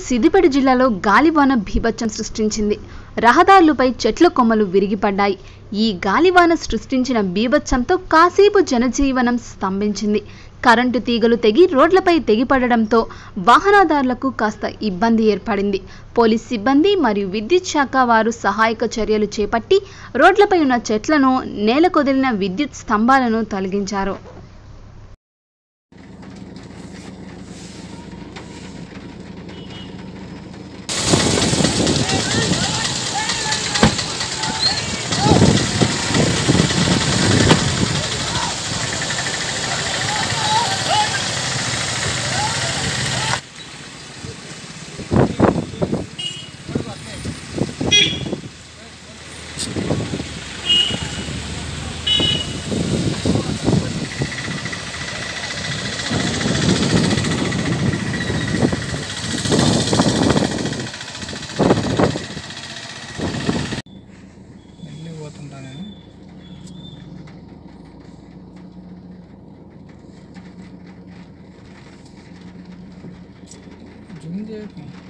సిద్దిపేట జిల్లాలో గాలివాన భీభత్సం సృష్టించింది రహదారులపై చెట్ల కొమ్మలు విరిగిపడ్డాయి ఈ గాలివాన సృష్టించిన బీభత్సంతో కాసేపు జనజీవనం స్తంభించింది కరెంటు తీగలు తెగి రోడ్లపై తెగిపడడంతో వాహనదారులకు కాస్త ఇబ్బంది ఏర్పడింది పోలీస్ సిబ్బంది మరియు విద్యుత్ శాఖ వారు సహాయక చర్యలు చేపట్టి రోడ్లపై ఉన్న చెట్లను నేలకొదిలిన విద్యుత్ స్తంభాలను తొలగించారు వెళ్ళి పోతుంటా నేను జూమ్ చేయకు